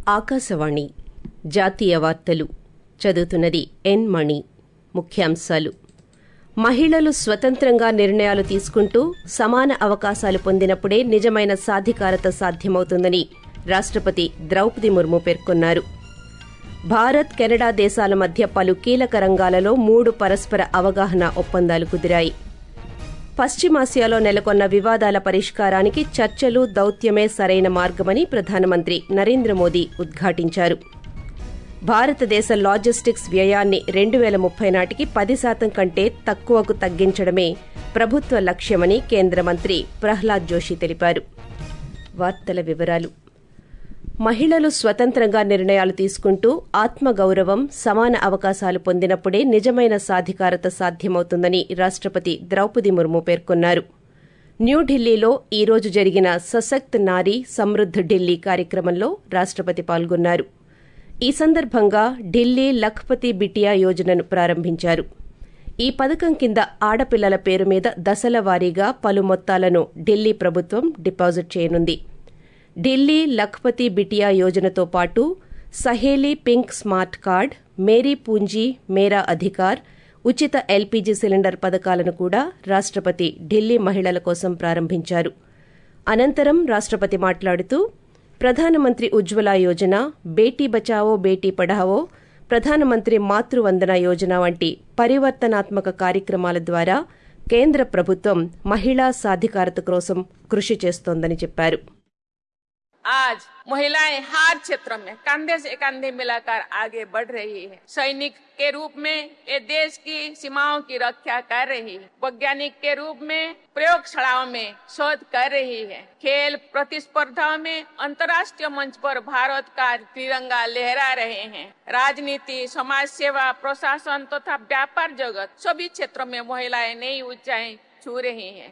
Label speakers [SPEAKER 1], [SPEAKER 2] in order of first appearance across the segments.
[SPEAKER 1] ఆకాశవాణి జాతీయ వార్తలు చదువుతున్నది ఎన్ మణి ముఖ్యాంశాలు మహిళలు స్వతంత్రంగా నిర్ణయాలు తీసుకుంటూ సమాన అవకాశాలు పొందినప్పుడే నిజమైన సాధికారత సాధ్యమవుతుందని రాష్టపతి ద్రౌపది ముర్ము పేర్కొన్నారు భారత్ కెనడా దేశాల మధ్య పలు కీలక రంగాలలో మూడు పరస్పర అవగాహన ఒప్పందాలు కుదిరాయి పశ్చిమాసియాలో నెలకొన్న వివాదాల పరిష్కారానికి చర్చలు దౌత్యమే సరైన మార్గమని ప్రధానమంత్రి నరేంద్ర మోదీ ఉద్ఘాటించారు భారతదేశ లాజిస్టిక్స్ వ్యయాన్ని రెండు వేల ముప్పై నాటికి పది శాతం కంటే తక్కువకు తగ్గించడమే ప్రభుత్వ లక్ష్యమని కేంద్ర మంత్రి ప్రహ్లాద్ జోషి తెలిపారు వార్తల వివరాలు మహిళలు స్వతంత్రంగా నిర్ణయాలు తీసుకుంటూ ఆత్మగౌరవం సమాన అవకాశాలు పొందినప్పుడే నిజమైన సాధికారత సాధ్యమవుతుందని రాష్టపతి ద్రౌపది ముర్ము పేర్కొన్నారు న్యూఢిల్లీలో ఈ రోజు జరిగిన సశక్త్ నారీ సమృద్ధ్ ఢిల్లీ కార్యక్రమంలో రాష్టపతి పాల్గొన్నారు ఈ సందర్భంగా ఢిల్లీ లఖ్పతి బిటియా యోజనను ప్రారంభించారు ఈ పథకం కింద ఆడపిల్లల పేరు మీద దశల వారీగా పలు మొత్తాలను ఢిల్లీ ప్రభుత్వం డిపాజిట్ చేయనుంది ఢిల్లీ లఖ్పతి బిటియా యోజనతో పాటు Saheli pink smart card Meri Poonji Mera Adhikar ఉచిత ఎల్పీజీ సిలిండర్ పథకాలను కూడా రాష్టపతి ఢిల్లీ మహిళల కోసం ప్రారంభించారు అనంతరం రాష్టపతి మాట్లాడుతూ ప్రధానమంత్రి ఉజ్వల యోజన బేటీ బచావో బేటీ పఢావో ప్రధానమంత్రి మాతృవందన యోజన వంటి పరివర్తనాత్మక కార్యక్రమాల ద్వారా కేంద్ర ప్రభుత్వం మహిళా సాధికారత కోసం కృషి చేస్తోందని చెప్పారు
[SPEAKER 2] आज महिलाएं हर क्षेत्र में कंधे से कंधे मिलाकर आगे बढ़ रही है सैनिक के रूप में ये देश की सीमाओं की रक्षा कर रही है वैज्ञानिक के रूप में प्रयोगशालाओं में शोध कर रही है खेल प्रतिस्पर्धाओं में अंतर्राष्ट्रीय मंच पर भारत का तिरंगा लहरा रहे हैं राजनीति समाज सेवा प्रशासन तथा तो व्यापार जगत सभी क्षेत्रों में महिलाएं नई ऊंचाई छू रही हैं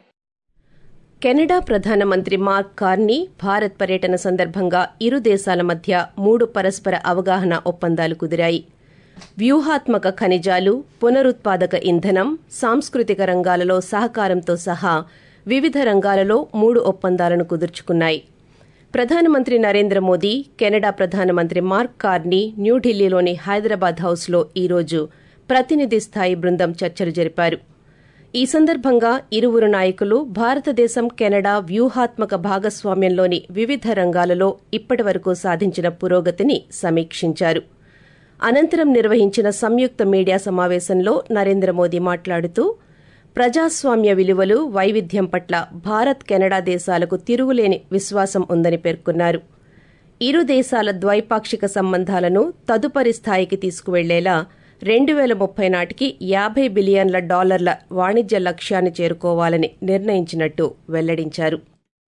[SPEAKER 1] కెనడా ప్రధానమంత్రి మార్క్ కార్నీ భారత్ పర్యటన సందర్భంగా ఇరు దేశాల మధ్య మూడు పరస్పర అవగాహన ఒప్పందాలు కుదిరాయి వ్యూహాత్మక ఖనిజాలు పునరుత్పాదక ఇంధనం సాంస్కృతిక రంగాలలో సహకారంతో సహా వివిధ రంగాలలో మూడు ఒప్పందాలను కుదుర్చుకున్నాయి ప్రధానమంత్రి నరేంద్ర మోదీ కెనడా ప్రధానమంత్రి మార్క్ కార్నీ న్యూఢిల్లీలోని హైదరాబాద్ హౌస్లో ఈరోజు ప్రతినిధి స్థాయి బృందం చర్చలు జరిపారు ఈ సందర్భంగా ఇరువురు నాయకులు భారతదేశం కెనడా వ్యూహాత్మక భాగస్వామ్యంలోని వివిధ రంగాలలో ఇప్పటివరకు సాధించిన పురోగతిని సమీక్షించారు అనంతరం నిర్వహించిన సంయుక్త మీడియా సమావేశంలో నరేంద్ర మోదీ మాట్లాడుతూ ప్రజాస్వామ్య విలువలు వైవిధ్యం పట్ల భారత్ కెనడా దేశాలకు తిరుగులేని విశ్వాసం ఉందని పేర్కొన్నారు ఇరు దేశాల ద్వైపాక్షిక సంబంధాలను తదుపరి స్థాయికి తీసుకువెళ్లేలా రెండు వేల ముప్పై నాటికి యాభై బిలియన్ల డాలర్ల వాణిజ్య లక్ష్యాన్ని చేరుకోవాలని నిర్ణయించినట్టు వెల్లడించారు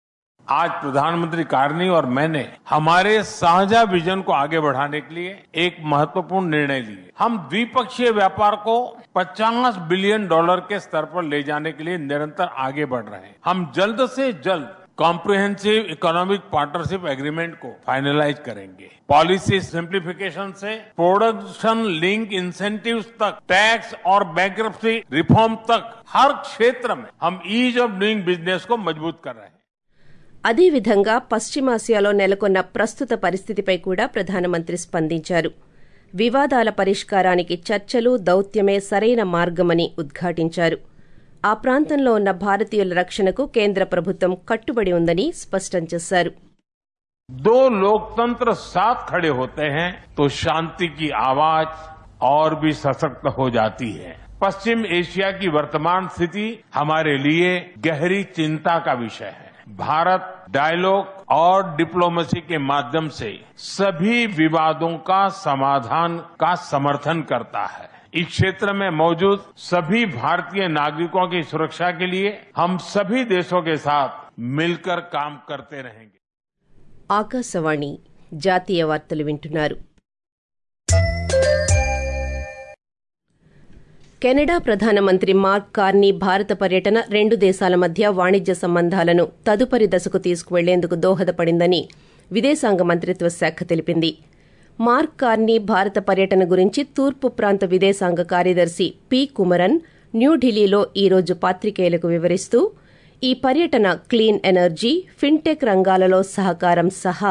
[SPEAKER 3] आज प्रधानमंत्री कारनी और मैंने हमारे साझा विजन को आगे बढ़ाने के लिए एक महत्वपूर्ण निर्णय लिए हम द्विपक्षीय व्यापार को 50 बिलियन डॉलर के स्तर पर ले जाने के लिए निरंतर आगे बढ़ रहे हैं हम जल्द से जल्द कॉम्प्रिहेंसिव इकोनॉमिक पार्टनरशिप एग्रीमेंट को फाइनलाइज करेंगे पॉलिसी सिंप्लीफिकेशन से प्रोडक्शन लिंक इंसेंटिव्स तक टैक्स और बैंक्रप्सी रिफॉर्म तक हर क्षेत्र में हम ईज ऑफ डूइंग बिजनेस को मजबूत कर रहे हैं
[SPEAKER 1] అదేవిధంగా పశ్చిమాసియాలో నెలకొన్న ప్రస్తుత పరిస్థితిపై కూడా ప్రధానమంత్రి స్పందించారు వివాదాల పరిష్కారానికి చర్చలు దౌత్యమే సరైన మార్గమని ఉద్ఘాటించారు ఆ ప్రాంతంలో ఉన్న భారతీయుల రక్షణకు కేంద్ర ప్రభుత్వం కట్టుబడి ఉందని స్పష్టం చేశారు
[SPEAKER 3] दो लोकतंत्र साथ खड़े होते हैं तो शांति की आवाज और भी सशक्त हो जाती है पश्चिम एशिया की वर्तमान स्थिति हमारे लिए गहरी चिंता का विषय है भारत डायलॉग और डिप्लोमेसी के माध्यम से सभी विवादों का समाधान का समर्थन करता है इस क्षेत्र में मौजूद सभी भारतीय नागरिकों की सुरक्षा के लिए हम सभी देशों के साथ मिलकर काम करते रहेंगे
[SPEAKER 1] ఆకాశవాణి జాతీయ వార్తలు వింటున్నారు కెనడా ప్రధానమంత్రి మార్క్ కార్నీ భారత పర్యటన రెండు దేశాల మధ్య వాణిజ్య సంబంధాలను తదుపరి దశకు తీసుకువెళ్లేందుకు దోహదపడిందని విదేశాంగ మంత్రిత్వ శాఖ తెలిపింది మార్క్ కార్నీ భారత పర్యటన గురించి తూర్పు ప్రాంత విదేశాంగ కార్యదర్శి పి కుమరన్ న్యూఢిల్లీలో ఈరోజు పాత్రికేయులకు వివరిస్తూ ఈ పర్యటన క్లీన్ ఎనర్జీ ఫిన్టెక్ రంగాలలో సహకారం సహా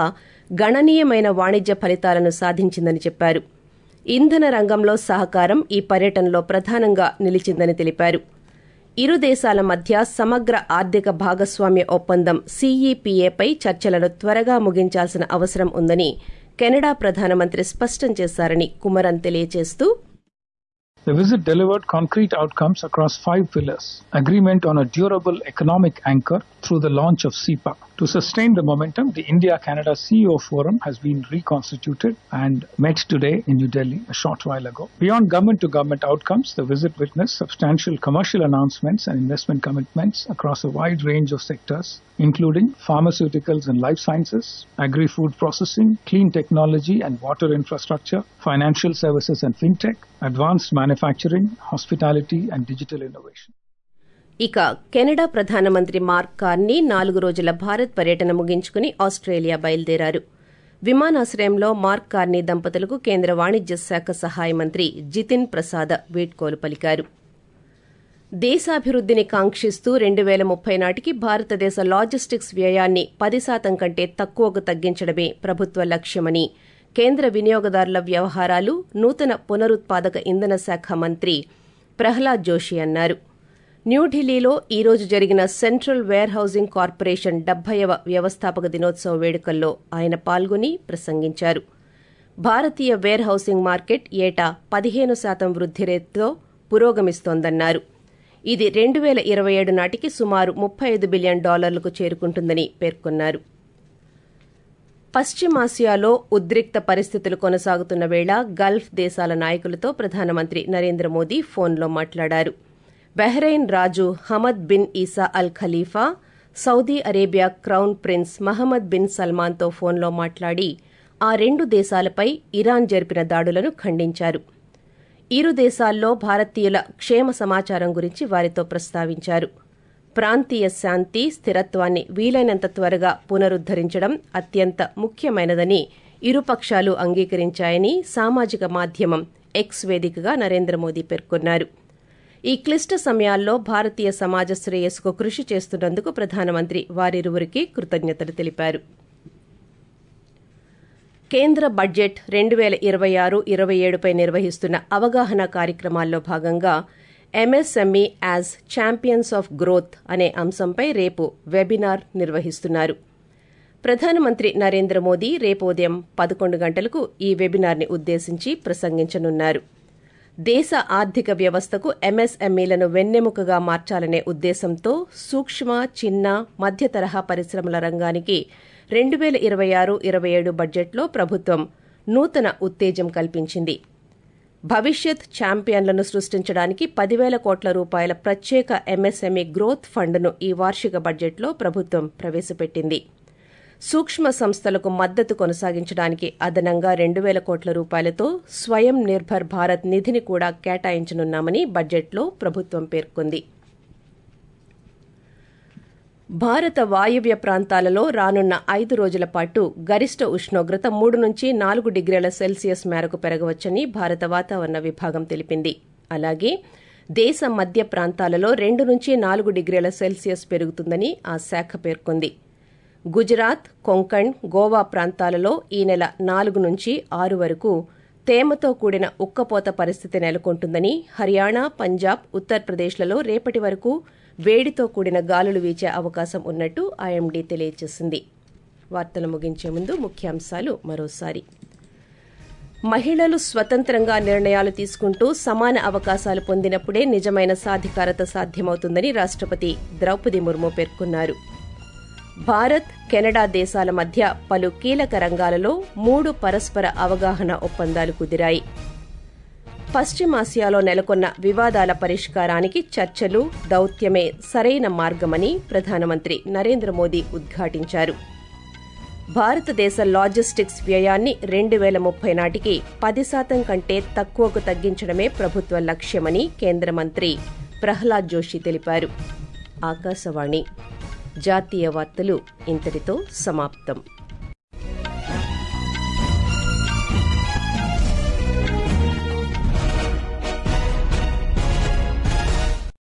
[SPEAKER 1] గణనీయమైన వాణిజ్య ఫలితాలను సాధించిందని చెప్పారు ఇంధన రంగంలో సహకారం ఈ పర్యటనలో ప్రధానంగా నిలిచిందని తెలిపారు ఇరు దేశాల మధ్య సమగ్ర ఆర్థిక భాగస్వామ్య ఒప్పందం సీఈపీఏపై చర్చలను త్వరగా ముగించాల్సిన అవసరం ఉందని కెనడా ప్రధానమంత్రి స్పష్టం చేశారని కుమరన్ తెలియజేస్తూ
[SPEAKER 4] The visit delivered concrete outcomes across five pillars. Agreement on a durable economic anchor through the launch of CEPA. To sustain the momentum, the India-Canada CEO Forum has been reconstituted and met today in New Delhi a short while ago. Beyond government-to-government outcomes, the visit witnessed substantial commercial announcements and investment commitments across a wide range of sectors, including pharmaceuticals and life sciences, agri-food processing, clean technology and water infrastructure, financial services and fintech, advanced manufacturing, hospitality and digital innovation.
[SPEAKER 1] ఇక Canada ప్రధానమంత్రి Mark Carney నాలుగు రోజుల భారత్ పర్యటన ముగించుకుని Australia బయలుదేరారు విమానాశ్రయంలో mark Carney దంపతులకు కేంద్ర వాణిజ్య శాఖ సహాయ మంత్రి జితిన్ ప్రసాద్ వీడ్కోలు పలికారు దేశాభివృద్దిని కాంక్షిస్తూ రెండు వేల ముప్పై నాటికి భారతదేశ లాజిస్టిక్స్ వ్యయాన్ని పది శాతం కంటే తక్కువకు తగ్గించడమే ప్రభుత్వ లక్ష్యమని కేంద్ర వినియోగదారుల వ్యవహారాలు నూతన పునరుత్పాదక ఇంధన శాఖ మంత్రి ప్రహ్లాద్ జోషి అన్నారు న్యూఢిల్లీలో ఈ రోజు జరిగిన సెంట్రల్ వేర్ హౌసింగ్ కార్పొరేషన్ డెబ్బైవ వ్యవస్థాపక దినోత్సవ వేడుకల్లో ఆయన పాల్గొని ప్రసంగించారు భారతీయ వేర్ హౌసింగ్ మార్కెట్ ఏటా పదిహేను శాతం వృద్ధి రేటుతో పురోగమిస్తోందన్నారు ఇది రెండు వేల ఇరవై ఏడు నాటికి సుమారు ముప్పై ఐదు బిలియన్ డాలర్లకు చేరుకుంటుందని పేర్కొన్నారు పశ్చిమాసియాలో ఉద్రిక్త పరిస్థితులు కొనసాగుతున్న వేళ గల్ఫ్ దేశాల నాయకులతో ప్రధానమంత్రి నరేంద్ర మోదీ ఫోన్లో మాట్లాడారు బహ్రెయిన్ రాజు Hamad bin Isa Al Khalifa Saudi Arabia crown prince Mohammed bin సల్మాన్తో ఫోన్లో మాట్లాడి ఆ రెండు దేశాలపై ఇరాన్ జరిపిన దాడులను ఖండించారు ఇరు దేశాల్లో భారతీయుల క్షేమ సమాచారం గురించి వారితో ప్రస్తావించారు ప్రాంతీయ శాంతి స్థిరత్వాన్ని వీలైనంత త్వరగా పునరుద్దరించడం అత్యంత ముఖ్యమైనదని ఇరుపక్షాలు అంగీకరించాయని సామాజిక మాధ్యమం ఎక్స్ వేదికగా నరేంద్ర మోదీ పేర్కొన్నారు ఈ క్లిష్ట సమయాల్లో భారతీయ సమాజ శ్రేయస్సుకు కృషి చేస్తున్నందుకు ప్రధానమంత్రి వారిరువురికి కృతజ్ఞతలు తెలిపారు కేంద్ర బడ్జెట్ రెండు వేల ఇరవై ఆరు ఇరవై ఏడుపై నిర్వహిస్తున్న అవగాహన కార్యక్రమాల్లో భాగంగా MSME as champions of growth అనే అంశంపై రేపు వెబినార్ నిర్వహిస్తున్నారు ప్రధానమంత్రి నరేంద్ర మోదీ రేపు ఉదయం పదకొండు గంటలకు ఈ వెబినార్ని ఉద్దేశించి ప్రసంగించనున్నారు దేశ ఆర్థిక వ్యవస్థకు ఎంఎస్ఎంఈలను వెన్నెముకగా మార్చాలనే ఉద్దేశంతో సూక్ష్మ చిన్న మధ్య తరహా పరిశ్రమల రంగానికి రెండు వేల ఇరవై ఆరు ఇరవై ఏడు బడ్జెట్లో ప్రభుత్వం నూతన ఉత్తేజం కల్పించింది భవిష్యత్ ఛాంపియన్లను సృష్టించడానికి పదివేల కోట్ల రూపాయల ప్రత్యేక ఎంఎస్ఎంఈ గ్రోత్ ఫండ్ను ఈ వార్షిక బడ్జెట్లో ప్రభుత్వం ప్రవేశపెట్టింది సూక్ష్మ సంస్థలకు మద్దతు కొనసాగించడానికి అదనంగా రెండు వేల కోట్ల రూపాయలతో స్వయం నిర్భర్ భారత్ నిధిని కూడా కేటాయించనున్నామని బడ్జెట్లో ప్రభుత్వం పేర్కొంది భారత వాయువ్య ప్రాంతాలలో రానున్న ఐదు రోజుల పాటు గరిష్ట ఉష్ణోగ్రత మూడు నుంచి నాలుగు డిగ్రీల సెల్సియస్ మేరకు పెరగవచ్చని భారత వాతావరణ విభాగం తెలిపింది అలాగే దేశ మధ్య ప్రాంతాలలో రెండు నుంచి నాలుగు డిగ్రీల సెల్సియస్ పెరుగుతుందని ఆ శాఖ పేర్కొంది గుజరాత్ కొంకణ్ గోవా ప్రాంతాలలో ఈ నెల నాలుగు నుంచి ఆరు వరకు తేమతో కూడిన ఉక్కపోత పరిస్థితి నెలకొంటుందని హర్యానా పంజాబ్ ఉత్తరప్రదేశ్లలో రేపటి వరకు వేడితో కూడిన గాలులు వీచే అవకాశం ఉన్నట్టు ఐఎండీ తెలియజేసింది వార్తలు ముగించే ముందు ముఖ్యాంశాలు మరోసారి మహిళలు స్వతంత్రంగా నిర్ణయాలు తీసుకుంటూ సమాన అవకాశాలు పొందినప్పుడే నిజమైన సాధికారత సాధ్యమవుతుందని రాష్టపతి ద్రౌపది ముర్ము పేర్కొన్నారు భారత్ కెనడా దేశాల మధ్య పలు కీలక రంగాలలో మూడు పరస్పర అవగాహన ఒప్పందాలు కుదిరాయి పశ్చిమాసియాలో నెలకొన్న వివాదాల పరిష్కారానికి చర్చలు దౌత్యమే సరైన మార్గమని ప్రధానమంత్రి నరేంద్ర మోదీ ఉద్ఘాటించారు భారతదేశ లాజిస్టిక్స్ వ్యయాన్ని రెండు వేల ముప్పై నాటికి పది శాతం కంటే తక్కువకు తగ్గించడమే ప్రభుత్వ లక్ష్యమని కేంద్ర మంత్రి ప్రహ్లాద్ జోషి తెలిపారు ఆకాశవాణి జాతీయ వార్తలు ఇంతటితో సమాప్తం